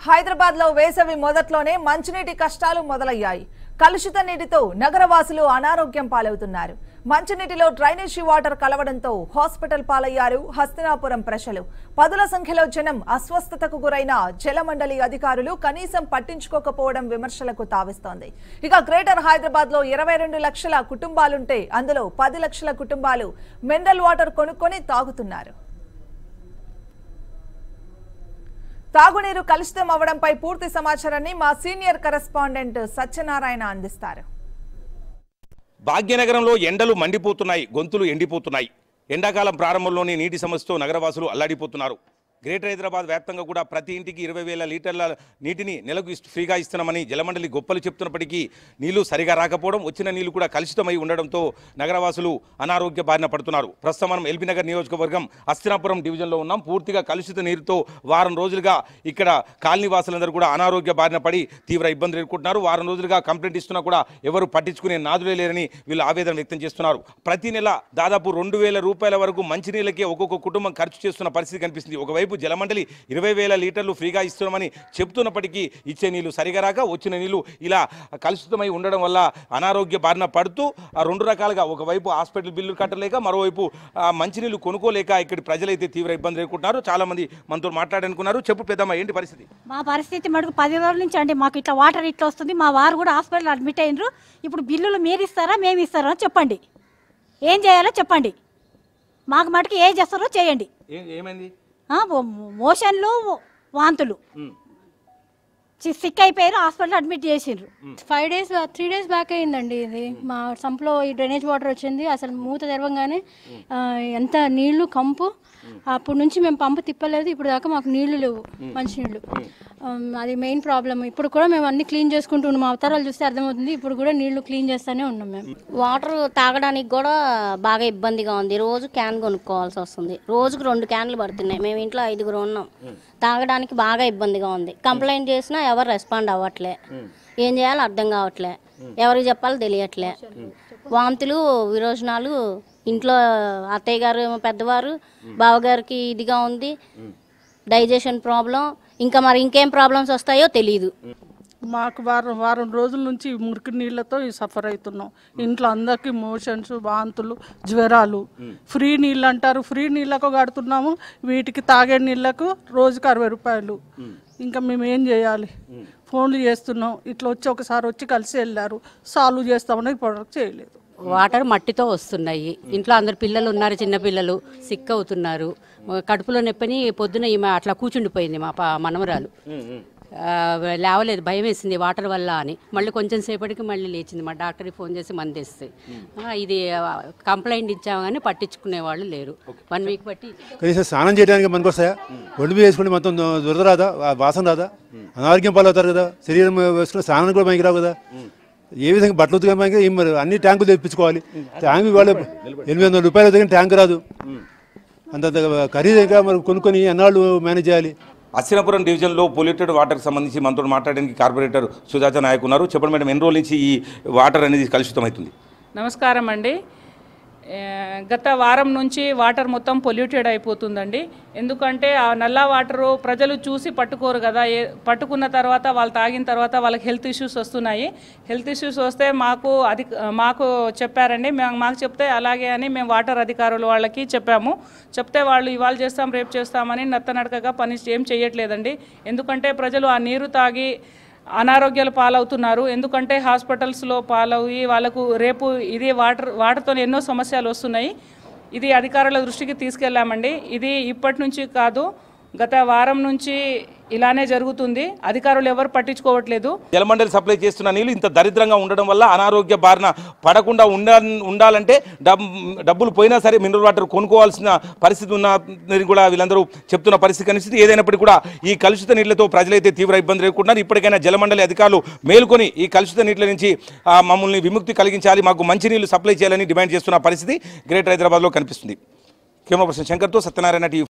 హైదరాబాద్ లో వేసవి మొదట్లోనే మంచినీటి కష్టాలు మొదలయ్యాయి కలుషిత నీటితో నగరవాసులు అనారోగ్యం పాలవుతున్నారు మంచినీటిలో డ్రైనేజీ వాటర్ కలవడంతో హాస్పిటల్ పాలయ్యారు హస్తినాపురం ప్రజలు పదుల సంఖ్యలో జనం అస్వస్థతకు గురైన జలమండలి అధికారులు కనీసం పట్టించుకోకపోవడం విమర్శలకు తావిస్తోంది ఇక గ్రేటర్ హైదరాబాద్ లో ఇరవై రెండు లక్షల కుటుంబాలుంటే అందులో పది లక్షల కుటుంబాలు మినరల్ వాటర్ కొనుక్కొని తాగుతున్నారు తాగునీరు కలుషితం అవడంపై పూర్తి సమాచారాన్ని మా సీనియర్ కరెస్పాండెంట్ సత్యనారాయణ అందిస్తారు భాగ్యనగరంలో ఎండలు మండిపోతున్నాయి గొంతులు ఎండిపోతున్నాయి ఎండాకాలం ప్రారంభంలోనే నీటి సమస్యతో నగరవాసులు అల్లాడిపోతున్నారు గ్రేటర్ హైదరాబాద్ వ్యాప్తంగా కూడా ప్రతి ఇంటికి ఇరవై వేల లీటర్ల నీటిని నెలకు ఇస్తు- ఫ్రీగా ఇస్తున్నామని జలమండలి గొప్పలు చెప్తున్నప్పటికీ నీళ్లు సరిగా రాకపోవడం వచ్చిన నీళ్లు కూడా కలుషితమై ఉండడంతో నగరవాసులు అనారోగ్య బారిన పడుతున్నారు ప్రస్తుతం మనం ఎల్బీ నగర్ నియోజకవర్గం అస్తినాపురం డివిజన్లో ఉన్నాం పూర్తిగా కలుషిత నీరుతో వారం రోజులుగా ఇక్కడ కాలనీ వాసులందరూ కూడా అనారోగ్య బారిన పడి తీవ్ర ఇబ్బందులు ఎదుర్కొంటున్నారు వారం రోజులుగా కంప్లైంట్ ఇస్తున్నా కూడా ఎవరు పట్టించుకునే నాదులే లేరని వీళ్ళు ఆవేదన వ్యక్తం చేస్తున్నారు ప్రతి నెల దాదాపు రెండు వేల రూపాయల వరకు మంచినీళ్ళకే ఒక్కొక్క కుటుంబం ఖర్చు చేస్తున్న పరిస్థితి కనిపిస్తుంది ఒకవైపు జలమండలి ఇరవై వేల లీటర్లు ఫ్రీగా ఇస్తున్నామని చెప్తున్నప్పటికీ ఇచ్చే నీళ్లు సరిగా రాక వచ్చిన నీళ్లు ఇలా కలుషితమై ఉండడం వల్ల అనారోగ్య బారిన పడుతూ ఆ రెండు రకాలుగా ఒకవైపు హాస్పిటల్ బిల్లు కట్టలేక మరోవైపు ఆ మంచినీళ్లు కొనుక్కోలేక ఇక్కడి ప్రజలైతే తీవ్ర ఇబ్బంది ఎదుర్కొంటున్నారు చాలా మంది మనతో మాట్లాడనుకున్నారు చెప్పు పెద్దమ్మ ఏంటి పరిస్థితి మా పరిస్థితి మటుకు పది రోజుల నుంచి అండి మాకు ఇట్లా వాటర్ ఇట్లా వస్తుంది మా వారు కూడా హాస్పిటల్ అడ్మిట్ అయినరు ఇప్పుడు బిల్లులు మీరు ఇస్తారా మేము ఇస్తారా చెప్పండి ఏం చేయాలో చెప్పండి మాకు మటుకు ఏం చేస్తారో చేయండి ఏమైంది ఆ, మో- మోషన్లు వాంతులు సి- సిక్ అయిపోయారు హాస్పిటల్ అడ్మిట్ చేసిండ్రు five days three days back అయిందండి ఇది మా సంప్లో ఈ డ్రైనేజ్ వాటర్ వచ్చింది అసలు మూత తెరవంగానే ఆ, ఎంత నీళ్లు కంపు అప్పటి నుంచి మేము పంపు తిప్పలేదు ఇప్పుడు దాకా మాకు నీళ్లు లేవు మంచినీళ్ళు ఆమ్, అది మెయిన్ ప్రాబ్లం ఇప్పుడు కూడా మేము అన్ని క్లీన్ చేసుకుంటున్నాం మా అవతారాలు చూస్తే అర్థమవుతుంది ఇప్పుడు కూడా నీళ్లు క్లీన్ చేస్తూనే ఉన్నాం మేము వాటర్ తాగడానికి కూడా బాగా ఇబ్బందిగా ఉంది రోజు క్యాన్ కొనుక్కోవాల్సి వస్తుంది రోజుకు రెండు క్యాన్లు పడుతున్నాయి మేము ఇంట్లో ఐదుగురు ఉన్నాం తాగడానికి బాగా ఇబ్బందిగా ఉంది కంప్లైంట్ చేసినా ఎవరు రెస్పాండ్ అవ్వట్లే ఏం చేయాలో అర్థం కావట్లే ఎవరికి చెప్పాలో తెలియట్లే వాంతులు విరోచనాలు ఇంట్లో అత్తయ్య గారు ఏమో పెద్దవారు బావగారికి ఇదిగా ఉంది డైజెషన్ ప్రాబ్లం ఇంకా మరి ఇంకేం ప్రాబ్లమ్స్ వస్తాయో తెలియదు మాకు వారం వారం రోజుల నుంచి ఈ మురికి నీళ్ళతో ఈ సఫర్ అవుతున్నాం ఇంట్లో అందరికీ మోషన్స్ వాంతులు జ్వరాలు ఫ్రీ నీళ్ళు అంటారు ఫ్రీ నీళ్ళకు కడుతున్నాము వీటికి తాగే నీళ్ళకు రోజుకి అరవై రూపాయలు ఇంకా మేము ఏం చేయాలి ఫోన్లు చేస్తున్నాం ఇట్లా వచ్చి ఒకసారి వచ్చి కలిసి వెళ్ళారు సాల్వ్ చేస్తామని ఇప్పటివరకు చేయలేదు వాటర్ మట్టితో వస్తున్నాయి ఇంట్లో అందరు పిల్లలు ఉన్నారు చిన్న పిల్లలు సిక్ అవుతున్నారు కడుపులో నొప్పిని పొద్దున ఈమె అట్లా కూర్చుండిపోయింది మా పా మనవరాలు ఆ, లేవలేదు భయం వేసింది వాటర్ వల్ల అని మళ్ళీ కొంచెం సేపటికి మళ్ళీ లేచింది మా డాక్టర్కి ఫోన్ చేసి మందేస్తే ఇది ఆ, కంప్లైంట్ ఇచ్చాము కానీ పట్టించుకునే వాళ్ళు లేరు వన్ వీక్ బట్టి కనీసం స్నానం చేయడానికి మనకు వస్తాయా ఒళ్ళు మీద వేసుకుంటే మొత్తం దురద రాదా ఆ వాసన రాదా అనారోగ్యం పాలవుతారు కదా శరీరం వేసుకుని స్నానం కూడా మనకి రావు కదా ఏ విధంగా బట్టలు ఉతకడం మనకి ఏం మరి అన్ని ట్యాంకులు తెప్పించుకోవాలి ట్యాంక్ వాళ్ళు ఎనిమిది వందల రూపాయలు ఉతికిన ట్యాంక్ రాదు అంత ఖరీదు ఇంకా మరి కొనుక్కొని ఎన్నాళ్ళు మేనేజ్ చేయాలి అస్సినాపురం డివిజన్లో పొల్యూటెడ్ వాటర్కి సంబంధించి మనతో మాట్లాడడానికి కార్పొరేటర్ సుజాత నాయక్ ఉన్నారు చెప్పండి మేడం ఎన్ని రోజుల నుంచి ఈ వాటర్ అనేది కలుషితమవుతుంది నమస్కారం అండి ఏ, గత వారం నుంచి వాటర్ మొత్తం పొల్యూటెడ్ అయిపోతుందండి ఎందుకంటే ఆ నల్ల వాటరు ప్రజలు చూసి పట్టుకోరు కదా ఏ పట్టుకున్న తర్వాత వాళ్ళు తాగిన తర్వాత వాళ్ళకి హెల్త్ ఇష్యూస్ వస్తున్నాయి హెల్త్ ఇష్యూస్ వస్తే మాకు అది మాకు చెప్పారండి మేము మాకు చెప్తే అలాగే అని మేము వాటర్ అధికారులు వాళ్ళకి చెప్పాము చెప్తే వాళ్ళు ఇవాళ చేస్తాం రేపు చేస్తామని నత్తనడకగా పని ఏం చేయట్లేదండి ఎందుకంటే ప్రజలు ఆ నీరు తాగి అనారోగ్యాలు పాలవుతున్నారు ఎందుకంటే హాస్పిటల్స్లో పాలవి వాళ్ళకు రేపు ఇది వాటర్ వాటర్తో ఎన్నో సమస్యలు వస్తున్నాయి ఇది అధికారుల దృష్టికి తీసుకెళ్ళామండి ఇది ఇప్పటి నుంచి కాదు గత వారం నుంచి ఇలానే జరుగుతుంది అధికారులు ఎవరు పట్టించుకోవట్లేదు జలమండలి సప్లై చేస్తున్న నీళ్ళు ఇంత దరిద్రంగా ఉండడం వల్ల అనారోగ్య బారిన పడకుండా ఉండ ఉండాలంటే డబ్ డబ్బులు పోయినా సరే మినరల్ వాటర్ కొనుక్కోవాల్సిన పరిస్థితి ఉన్నది కూడా వీళ్ళందరూ చెప్తున్న పరిస్థితి కనిపిస్తుంది ఏదైనప్పటికీ కూడా ఈ కలుషిత నీళ్లతో ప్రజలైతే తీవ్ర ఇబ్బంది ఎదుర్కొంటున్నారు ఇప్పటికైనా జలమండలి అధికారులు మేల్కొని ఈ కలుషిత నీళ్ళ నుంచి ఆ, మమ్మల్ని విముక్తి కలిగించాలి మాకు మంచినీళ్ళు సప్లై చేయాలని డిమాండ్ చేస్తున్న పరిస్థితి గ్రేటర్ హైదరాబాద్లో కనిపిస్తుంది కెమెరా పర్సన్ శంకర్తో సత్యనారాయణ టీవీ